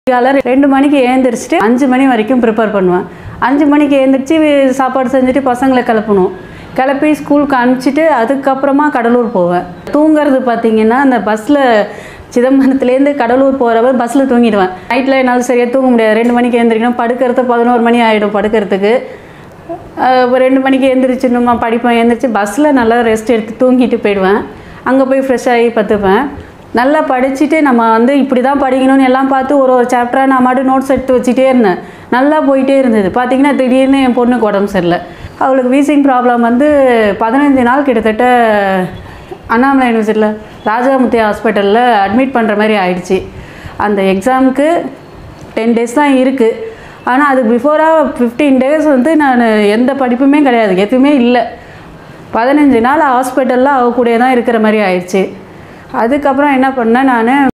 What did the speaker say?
காலை ரெண்டு மணிக்கு ஏந்திரிச்சிட்டு அஞ்சு மணி வரைக்கும் ப்ரிப்பேர் பண்ணுவேன் அஞ்சு மணிக்கு ஏந்திரிச்சு சாப்பாடு செஞ்சுட்டு பசங்களை கிளப்பணும் கிளப்பி ஸ்கூலுக்கு அனுப்பிச்சிட்டு அதுக்கப்புறமா கடலூர் போவேன் தூங்குறது பார்த்தீங்கன்னா அந்த பஸ்ஸில் சிதம்பரத்துலேருந்து கடலூர் போகிறவ பஸ்ஸில் தூங்கிடுவேன் நைட்டில் என்னால் சரியாக தூங்க முடியாது ரெண்டு மணிக்கு எழுந்திரிக்கணும் படுக்கிறது பதினோரு மணி ஆகிடும் படுக்கிறதுக்கு அஹ் ஒரு ரெண்டு மணிக்கு எழுந்திரிச்சிடணுமா படிப்பேன் எழுந்திரிச்சு பஸ்ஸில் நல்லா ரெஸ்ட் எடுத்து தூங்கிட்டு போயிடுவேன் அங்கே போய் ஃப்ரெஷ் ஆகி பத்துப்பேன் நல்லா படிச்சுட்டு நம்ம வந்து இப்படி தான் படிக்கணும்னு எல்லாம் பார்த்து ஒரு ஒரு சாப்டராக நான் மாட்டு நோட்ஸ் எடுத்து வச்சுட்டே இருந்தேன் நல்லா போயிட்டே இருந்தது பார்த்தீங்கன்னா திடீர்னு என் பொண்ணுக்கு உடம்பு சரியில்லை அவளுக்கு வீசிங் ப்ராப்ளம் வந்து பதினஞ்சு நாள் கிட்டத்தட்ட அண்ணாமலை யூனிவர்சிட்டியில் ராஜாமுத்தி ஹாஸ்பிட்டலில் அட்மிட் பண்ணுற மாதிரி ஆயிடுச்சு அந்த எக்ஸாமுக்கு டென் டேஸ் தான் இருக்குது ஆனால் அதுக்கு பிஃபோராக ஃபிஃப்டீன் டேஸ் வந்து நான் எந்த படிப்புமே கிடையாது எதுவுமே இல்லை பதினஞ்சு நாள் ஹாஸ்பிட்டலில் அவ கூடயே தான் இருக்கிற மாதிரி ஆயிடுச்சு அதுக்கப்புறம் என்ன பண்ணேன் நான்